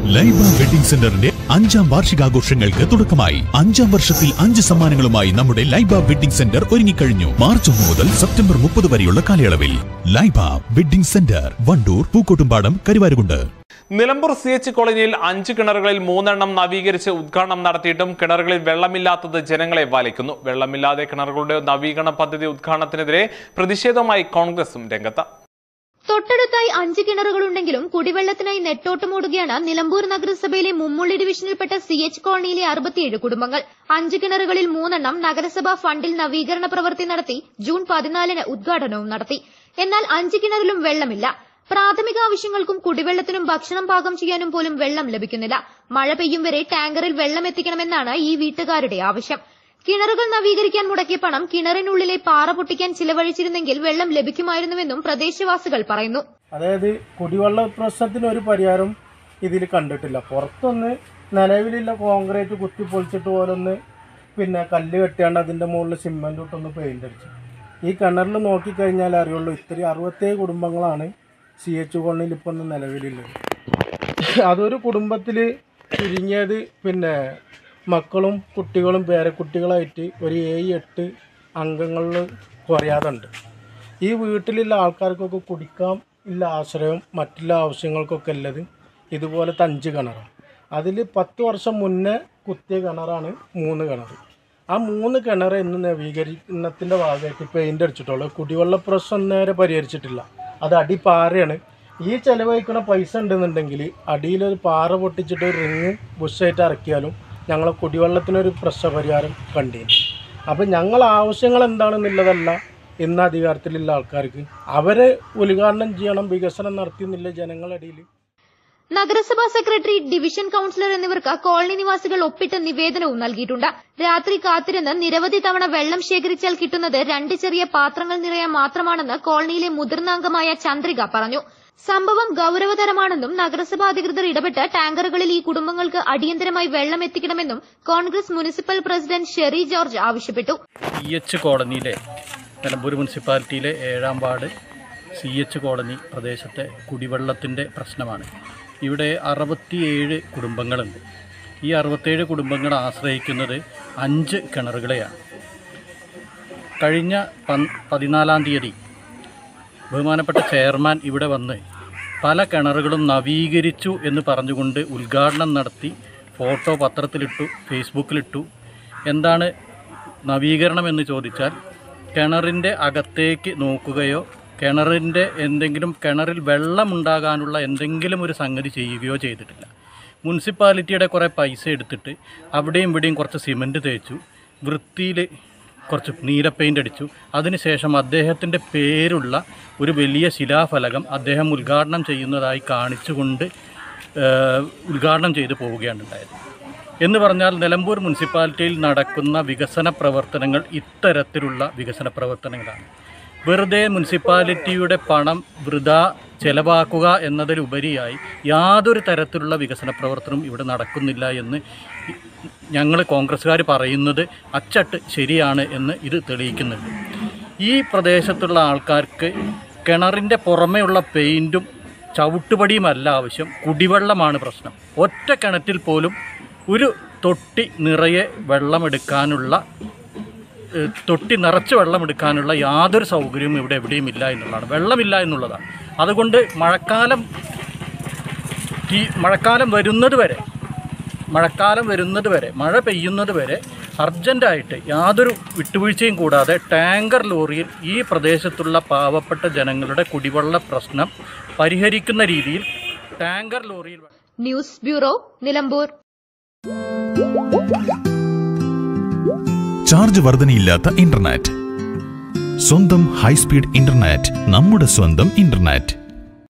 Laiba wedding സെന്ററിന്റെ അഞ്ചാം വാർഷികാഘോഷങ്ങൾക്ക് തുടക്കമായി അഞ്ചാം വർഷത്തിൽ അഞ്ച് സമ്മാനങ്ങളുമായി നമ്മുടെ ലൈബ വെഡിംഗ് സെന്റർ ഒരുങ്ങിക്കഴിഞ്ഞു മാർച്ച് ഒന്ന് മുതൽ സെപ്റ്റംബർ മുപ്പത് വരെയുള്ള കാലയളവിൽ Laiba wedding centre Vandoor Pookkottumpadam Karuvarakundu Nilambur C H കോളനിയിൽ അഞ്ച് കിണറുകളിൽ മൂന്നെണ്ണം നവീകരിച്ച് ഉദ്ഘാടനം നടത്തിയിട്ടും കിണറുകളിൽ വെള്ളമില്ലാത്തത് ജനങ്ങളെ വലയ്ക്കുന്നു വെള്ളമില്ലാതെ കിണറുകളുടെ നവീകരണ പദ്ധതി ഉദ്ഘാടനത്തിനെതിരെ പ്രതിഷേധമായി കോൺഗ്രസും രംഗത്ത് തൊട്ടടുത്തായി അഞ്ച് കിണറുകളുണ്ടെങ്കിലും കുടിവെള്ളത്തിനായി നെട്ടോട്ടമോടുകയാണ് നിലമ്പൂർ നഗരസഭയിലെ മുമ്മുള്ളി ഡിവിഷനിൽപ്പെട്ട സി എച്ച് കോളനിയിലെ അറുപത്തിയേഴ് കുടുംബങ്ങൾ അഞ്ച് കിണറുകളിൽ മൂന്നെണ്ണം നഗരസഭാ ഫണ്ടിൽ നവീകരണ പ്രവൃത്തി നടത്തി ജൂൺ പതിനാലിന് ഉദ്ഘാടനവും നടത്തി എന്നാൽ അഞ്ച് കിണറിലും വെള്ളമില്ല പ്രാഥമിക ആവശ്യങ്ങൾക്കും കുടിവെള്ളത്തിനും ഭക്ഷണം പാകം ചെയ്യാനും പോലും വെള്ളം ലഭിക്കുന്നില്ല മഴ പെയ്യും വരെ ടാങ്കറിൽ വെള്ളം എത്തിക്കണമെന്നാണ് ഈ വീട്ടുകാരുടെ ആവശ്യം കിണറുകൾ നവീകരിക്കാൻ മുടക്കിയ പണം കിണറിനുള്ളിലെ പാറ പൊട്ടിക്കാൻ ചിലവഴിച്ചിരുന്നെങ്കിൽ വെള്ളം ലഭിക്കുമായിരുന്നുവെന്നും പ്രദേശവാസികൾ പറയുന്നു അതായത് കുടിവെള്ള പ്രശ്നത്തിന് ഒരു പരിഹാരം ഇതിൽ കണ്ടിട്ടില്ല പുറത്തൊന്ന് നിലവിലുള്ള കോൺക്രീറ്റ് കുത്തി പൊളിച്ചിട്ട് പോലൊന്ന് പിന്നെ കല്ല് കെട്ടിയാണ്ട് അതിൻ്റെ മുകളിൽ സിമെൻ്റ് ഇട്ടൊന്ന് പെയിൻ്റ് അടിച്ചു ഈ കിണറിൽ നോക്കിക്കഴിഞ്ഞാൽ അറിയുള്ളൂ ഇത്തിരി അറുപത്തേഴ് കുടുംബങ്ങളാണ് സി എച്ച് കോളനിയിൽ ഇപ്പോൾ ഒന്ന് നിലവിലുള്ളത് അതൊരു കുടുംബത്തിൽ ചുരുങ്ങിയത് പിന്നെ മക്കളും കുട്ടികളും പേരക്കുട്ടികളായിട്ട് ഒരു ഏഴ് എട്ട് അംഗങ്ങളിൽ കുറയാതുണ്ട് ഈ വീട്ടിലുള്ള ആൾക്കാർക്കൊക്കെ കുടിക്കാൻ ഇല്ല ആശ്രയം മറ്റുള്ള ആവശ്യങ്ങൾക്കൊക്കെ ഉള്ളത് ഇതുപോലത്തെ അഞ്ച് കിണറാണ് അതിൽ പത്ത് വർഷം മുന്നേ കുത്തിയ കിണറാണ് മൂന്ന് കിണർ ആ മൂന്ന് കിണർ ഇന്ന് നവീകരണത്തിൻ്റെ ഭാഗമായിട്ട് പെയിൻ്റ് അടിച്ചിട്ടുള്ളൂ കുടിവെള്ള പ്രശ്നം നേരെ പരിഹരിച്ചിട്ടില്ല അത് അടിപ്പാറയാണ് ഈ ചിലവഴിക്കുന്ന പൈസ ഉണ്ടെന്നുണ്ടെങ്കിൽ അടിയിലൊരു പാറ പൊട്ടിച്ചിട്ട് ഒരു റിങ് ബുഷായിട്ട് ഇറക്കിയാലും ഞങ്ങളെ കുടിവെള്ളത്തിനൊരു പ്രശ്നപരിഹാരം കണ്ടിരുന്നു അപ്പം ഞങ്ങൾ ആവശ്യങ്ങൾ എന്താണെന്നുള്ളതല്ല ഇന്ന് അധികാരത്തിലുള്ള ആൾക്കാർക്ക് അവരെ ഉദ്ഘാടനം ചെയ്യണം വികസനം നടത്തിയെന്നില്ല ജനങ്ങളുടെ ഇടയിൽ നഗരസഭാ സെക്രട്ടറി ഡിവിഷൻ കൌൺസിലർ എന്നിവർക്ക് കോളനി നിവാസികൾ ഒപ്പിട്ട് നിവേദനവും നൽകിയിട്ടുണ്ട് രാത്രി കാത്തിരുന്ന് നിരവധി തവണ വെള്ളം ശേഖരിച്ചാൽ കിട്ടുന്നത് രണ്ട് ചെറിയ പാത്രങ്ങൾ നിറയാൻ മാത്രമാണെന്ന് കോളനിയിലെ മുതിർന്ന അംഗമായ ചന്ദ്രിക പറഞ്ഞു സംഭവം ഗൌരവതരമാണെന്നും നഗരസഭാ അധികൃതർ ഇടപെട്ട് ടാങ്കറുകളിൽ ഈ കുടുംബങ്ങൾക്ക് അടിയന്തരമായി വെള്ളം എത്തിക്കണമെന്നും കോൺഗ്രസ് മുനിസിപ്പൽ പ്രസിഡന്റ് ഷെറി ജോർജ് ആവശ്യപ്പെട്ടു സി എച്ച് കോളനിയിലെ നിലമ്പൂർ മുനിസിപ്പാലിറ്റിയിലെ ഏഴാം വാർഡ് സി എച്ച് കോളനി പ്രദേശത്തെ കുടിവെള്ളത്തിൻ്റെ പ്രശ്നമാണ് ഇവിടെ അറുപത്തിയേഴ് കുടുംബങ്ങളുണ്ട് ഈ അറുപത്തേഴ് കുടുംബങ്ങൾ ആശ്രയിക്കുന്നത് അഞ്ച് കിണറുകളെയാണ് കഴിഞ്ഞ പൻ പതിനാലാം തീയതി ബഹുമാനപ്പെട്ട ചെയർമാൻ ഇവിടെ വന്ന് പല കിണറുകളും നവീകരിച്ചു എന്ന് പറഞ്ഞുകൊണ്ട് ഉദ്ഘാടനം നടത്തി ഫോട്ടോ പത്രത്തിലിട്ടു ഫേസ്ബുക്കിലിട്ടു എന്താണ് നവീകരണം എന്ന് ചോദിച്ചാൽ കിണറിൻ്റെ അകത്തേക്ക് നോക്കുകയോ കിണറിൻ്റെ എന്തെങ്കിലും കിണറിൽ വെള്ളമുണ്ടാകാനുള്ള എന്തെങ്കിലും ഒരു സംഗതി ചെയ്യുകയോ ചെയ്തിട്ടില്ല മുനിസിപ്പാലിറ്റിയുടെ കുറേ പൈസ എടുത്തിട്ട് അവിടെയും ഇവിടെയും കുറച്ച് സിമൻറ്റ് തേച്ചു വൃത്തിയിൽ കുറച്ച് നീല പെയിൻ്റ് അടിച്ചു അതിനുശേഷം അദ്ദേഹത്തിൻ്റെ പേരുള്ള ഒരു വലിയ ശിലാഫലകം അദ്ദേഹം ഉദ്ഘാടനം ചെയ്യുന്നതായി കാണിച്ചുകൊണ്ട് ഏഹ്, ഉദ്ഘാടനം ചെയ്തു പോവുകയാണ് ഉണ്ടായത് എന്ന് പറഞ്ഞാൽ നിലമ്പൂർ മുനിസിപ്പാലിറ്റിയിൽ നടക്കുന്ന വികസന പ്രവർത്തനങ്ങൾ ഇത്തരത്തിലുള്ള വികസന പ്രവർത്തനങ്ങളാണ് വെറുതെ മുനിസിപ്പാലിറ്റിയുടെ പണം വൃഥാ ചെലവാക്കുക എന്നതിലുപരിയായി യാതൊരു തരത്തിലുള്ള വികസന പ്രവർത്തനവും ഇവിടെ നടക്കുന്നില്ല എന്ന് ഞങ്ങൾ കോൺഗ്രസ്സുകാർ പറയുന്നത് അച്ചട്ട് ശരിയാണ് എന്ന് ഇത് തെളിയിക്കുന്നുണ്ട് ഈ പ്രദേശത്തുള്ള ആൾക്കാർക്ക് കിണറിൻ്റെ പുറമെയുള്ള പെയിൻറ്റും ചവിട്ടുപടിയുമല്ല ആവശ്യം കുടിവെള്ളമാണ് പ്രശ്നം ഒറ്റ കിണറ്റിൽ പോലും ഒരു തൊട്ടി നിറയെ വെള്ളമെടുക്കാനുള്ള ഏഹ്, തൊട്ടി നിറച്ച് വെള്ളമെടുക്കാനുള്ള യാതൊരു സൗകര്യവും ഇവിടെ എവിടെയും ഇല്ല എന്നുള്ളതാണ് വെള്ളമില്ല എന്നുള്ളതാണ് അതുകൊണ്ട് മഴക്കാലം ഈ മഴക്കാലം വരുന്നത് വരെ മഴക്കാലം വരുന്നത് വരെ മഴ പെയ്യുന്നത് വരെ അർജൻറ്റായിട്ട് യാതൊരു വിട്ടുവീഴ്ചയും കൂടാതെ ടാങ്കർ ലോറിയിൽ ഈ പ്രദേശത്തുള്ള പാവപ്പെട്ട ജനങ്ങളുടെ കുടിവെള്ള പ്രശ്നം പരിഹരിക്കുന്ന രീതിയിൽ ടാങ്കർ ലോറിയിൽ ന്യൂസ് ബ്യൂറോ നിലമ്പൂർ ചാർജ് വർധനയില്ലാത്ത ഇന്റർനെറ്റ് സ്വന്തം ഹൈസ്പീഡ് ഇന്റർനെറ്റ് നമ്മുടെ സ്വന്തം ഇന്റർനെറ്റ്